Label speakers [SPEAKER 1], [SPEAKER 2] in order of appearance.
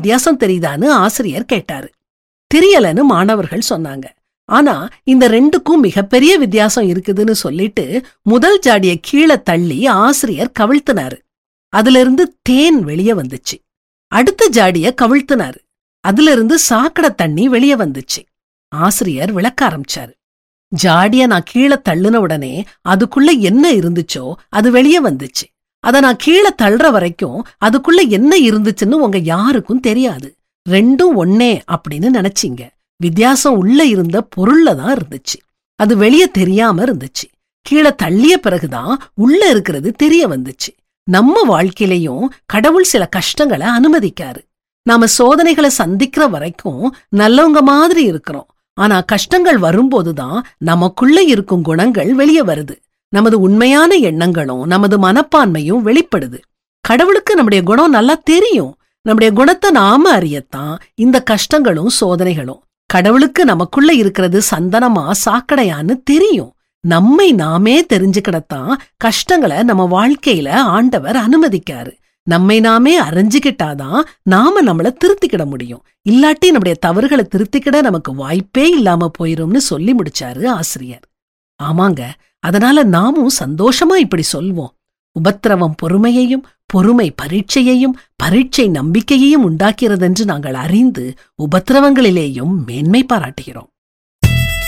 [SPEAKER 1] வித்தியாசம் தெரியுதான்னு ஆசிரியர் கேட்டாரு தெரியலன்னு மாணவர்கள் சொன்னாங்க ஆனா இந்த ரெண்டுக்கும் மிகப்பெரிய வித்தியாசம் இருக்குதுன்னு சொல்லிட்டு முதல் ஜாடிய கீழே தள்ளி ஆசிரியர் கவிழ்த்தினாரு அதுல இருந்து தேன் வெளியே வந்துச்சு அடுத்த ஜாடிய கவிழ்த்தினாரு அதுல இருந்து சாக்கடை தண்ணி வெளியே வந்துச்சு ஆசிரியர் விளக்க ஆரம்பிச்சாரு ஜாடிய நான் கீழே தள்ளுன உடனே அதுக்குள்ள என்ன இருந்துச்சோ அது வெளியே வந்துச்சு அத நான் கீழே தள்ளுற வரைக்கும் அதுக்குள்ள என்ன இருந்துச்சுன்னு உங்க யாருக்கும் தெரியாது ரெண்டும் ஒன்னே அப்படின்னு நினைச்சீங்க வித்தியாசம் உள்ள இருந்த பொருள்ல தான் இருந்துச்சு அது வெளியே தெரியாம இருந்துச்சு கீழே தள்ளிய பிறகுதான் உள்ள இருக்கிறது தெரிய வந்துச்சு நம்ம வாழ்க்கையிலையும் கடவுள் சில கஷ்டங்களை அனுமதிக்காரு நாம சோதனைகளை சந்திக்கிற வரைக்கும் நல்லவங்க மாதிரி இருக்கிறோம் ஆனா கஷ்டங்கள் வரும்போதுதான் நமக்குள்ள இருக்கும் குணங்கள் வெளியே வருது நமது உண்மையான எண்ணங்களும் நமது மனப்பான்மையும் வெளிப்படுது கடவுளுக்கு நம்முடைய குணம் நல்லா தெரியும் நம்முடைய குணத்தை நாம அறியத்தான் இந்த கஷ்டங்களும் சோதனைகளும் கடவுளுக்கு நமக்குள்ள இருக்கிறது சந்தனமா சாக்கடையான்னு தெரியும் நம்மை நாமே தெரிஞ்சுக்கிடத்தான் கஷ்டங்களை நம்ம வாழ்க்கையில ஆண்டவர் அனுமதிக்காரு நம்மை நாமே அறிஞ்சுக்கிட்டாதான் நாம நம்மள திருத்திக்கிட முடியும் இல்லாட்டி நம்முடைய தவறுகளை திருத்திக்கிட நமக்கு வாய்ப்பே இல்லாம போயிரும்னு சொல்லி முடிச்சாரு ஆசிரியர் ஆமாங்க அதனால நாமும் சந்தோஷமா இப்படி சொல்வோம் உபத்திரவம் பொறுமையையும் பொறுமை பரீட்சையையும் பரீட்சை நம்பிக்கையையும் உண்டாக்கிறதென்று நாங்கள் அறிந்து உபத்திரவங்களிலேயும் மேன்மை பாராட்டுகிறோம்